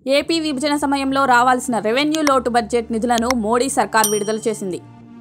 AP విభజన సమయంలో రావాల్సిన రెవెన్యూ లోటు బడ్జెట్ నిధులను మోడీ సర్కార్ విడుదల చేసింది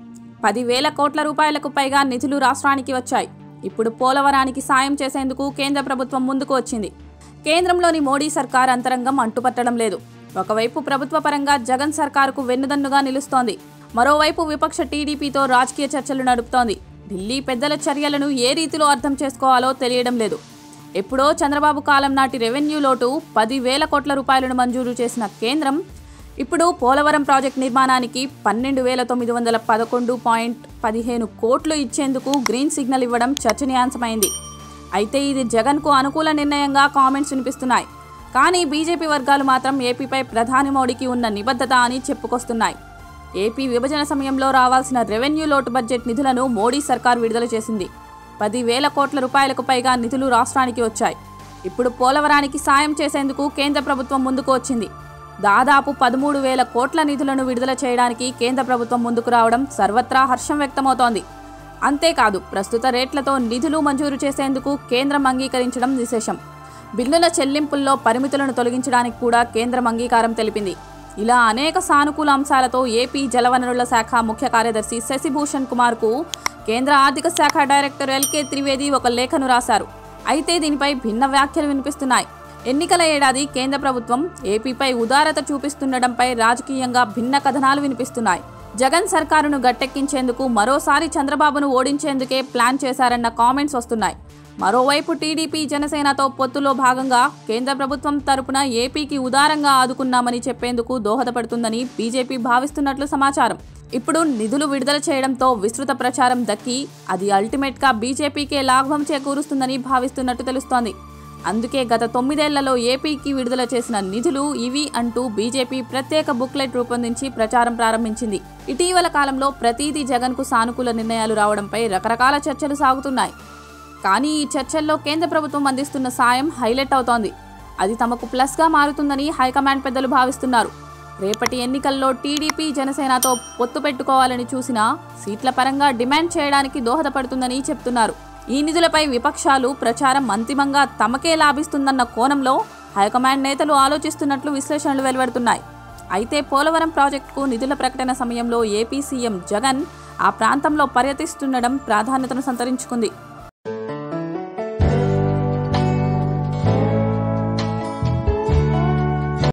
పదివేల కోట్ల రూపాయలకు పైగా నిధులు రాష్ట్రానికి వచ్చాయి ఇప్పుడు పోలవరానికి సాయం చేసేందుకు కేంద్ర ప్రభుత్వం ముందుకు వచ్చింది కేంద్రంలోని మోడీ సర్కార్ అంతరంగం అంటుపట్టడం లేదు ఒకవైపు ప్రభుత్వ పరంగా జగన్ సర్కారుకు వెన్నుదన్నుగా నిలుస్తోంది మరోవైపు విపక్ష టీడీపీతో రాజకీయ చర్చలు నడుపుతోంది ఢిల్లీ పెద్దల చర్యలను ఏ రీతిలో అర్థం చేసుకోవాలో తెలియడం లేదు ఎప్పుడో చంద్రబాబు కాలం నాటి రెవెన్యూ లోటు పదివేల కోట్ల రూపాయలను మంజూరు చేసిన కేంద్రం ఇప్పుడు పోలవరం ప్రాజెక్ట్ నిర్మాణానికి పన్నెండు వేల తొమ్మిది వందల పదకొండు పాయింట్ పదిహేను కోట్లు ఇచ్చేందుకు గ్రీన్ సిగ్నల్ ఇవ్వడం చర్చనీయాంశమైంది అయితే ఇది జగన్కు అనుకూల నిర్ణయంగా కామెంట్స్ వినిపిస్తున్నాయి కానీ బీజేపీ వర్గాలు మాత్రం ఏపీపై ప్రధాని మోడీకి ఉన్న నిబద్ధత అని చెప్పుకొస్తున్నాయి ఏపీ విభజన సమయంలో రావాల్సిన రెవెన్యూ లోటు బడ్జెట్ నిధులను మోడీ సర్కార్ విడుదల చేసింది పదివేల కోట్ల రూపాయలకు పైగా నిధులు రాష్ట్రానికి వచ్చాయి ఇప్పుడు పోలవరానికి సాయం చేసేందుకు కేంద్ర ప్రభుత్వం ముందుకు వచ్చింది దాదాపు పదమూడు వేల కోట్ల నిధులను విడుదల చేయడానికి కేంద్ర ప్రభుత్వం ముందుకు రావడం సర్వత్రా హర్షం వ్యక్తమవుతోంది అంతేకాదు ప్రస్తుత రేట్లతో నిధులు మంజూరు చేసేందుకు కేంద్రం అంగీకరించడం విశేషం బిల్లుల చెల్లింపుల్లో పరిమితులను తొలగించడానికి కూడా కేంద్రం అంగీకారం తెలిపింది ఇలా అనేక సానుకూల అంశాలతో ఏపీ జలవనరుల శాఖ ముఖ్య కార్యదర్శి శశిభూషణ్ కుమార్కు కేంద్ర ఆర్థిక శాఖ డైరెక్టర్ ఎల్కే త్రివేది ఒక లేఖను రాశారు అయితే దీనిపై భిన్న వ్యాఖ్యలు వినిపిస్తున్నాయి ఎన్నికల ఏడాది కేంద్ర ప్రభుత్వం ఏపీపై ఉదారత చూపిస్తుండటంపై రాజకీయంగా భిన్న కథనాలు వినిపిస్తున్నాయి జగన్ సర్కారును గట్టెక్కించేందుకు మరోసారి చంద్రబాబును ఓడించేందుకే ప్లాన్ చేశారన్న కామెంట్స్ వస్తున్నాయి మరోవైపు టీడీపీ జనసేనతో పొత్తులో భాగంగా కేంద్ర ప్రభుత్వం తరపున ఏపీకి ఉదారంగా ఆదుకున్నామని చెప్పేందుకు దోహదపడుతుందని బీజేపీ భావిస్తున్నట్లు సమాచారం ఇప్పుడు నిధులు విడుదల చేయడంతో విస్తృత ప్రచారం దక్కి అది అల్టిమేట్గా బీజేపీకే లాభం చేకూరుస్తుందని భావిస్తున్నట్టు తెలుస్తోంది అందుకే గత తొమ్మిదేళ్లలో ఏపీకి విడుదల చేసిన నిధులు ఇవి అంటూ బీజేపీ ప్రత్యేక బుక్లెట్ రూపొందించి ప్రచారం ప్రారంభించింది ఇటీవల కాలంలో ప్రతిదీ జగన్కు సానుకూల నిర్ణయాలు రావడంపై రకరకాల చర్చలు సాగుతున్నాయి కానీ ఈ చర్చల్లో కేంద్ర ప్రభుత్వం అందిస్తున్న సాయం హైలైట్ అవుతోంది అది తమకు ప్లస్గా మారుతుందని హైకమాండ్ పెద్దలు భావిస్తున్నారు రేపటి ఎన్నికల్లో టీడీపీ జనసేనతో పొత్తు పెట్టుకోవాలని చూసినా సీట్ల పరంగా డిమాండ్ చేయడానికి దోహదపడుతుందని చెప్తున్నారు ఈ నిధులపై విపక్షాలు ప్రచారం అంతిమంగా తమకే లాభిస్తుందన్న కోణంలో హైకమాండ్ నేతలు ఆలోచిస్తున్నట్లు విశ్లేషణలు వెలువడుతున్నాయి అయితే పోలవరం ప్రాజెక్టుకు నిధుల ప్రకటన సమయంలో ఏపీ సీఎం జగన్ ఆ ప్రాంతంలో పర్యటిస్తుండడం ప్రాధాన్యతను సంతరించుకుంది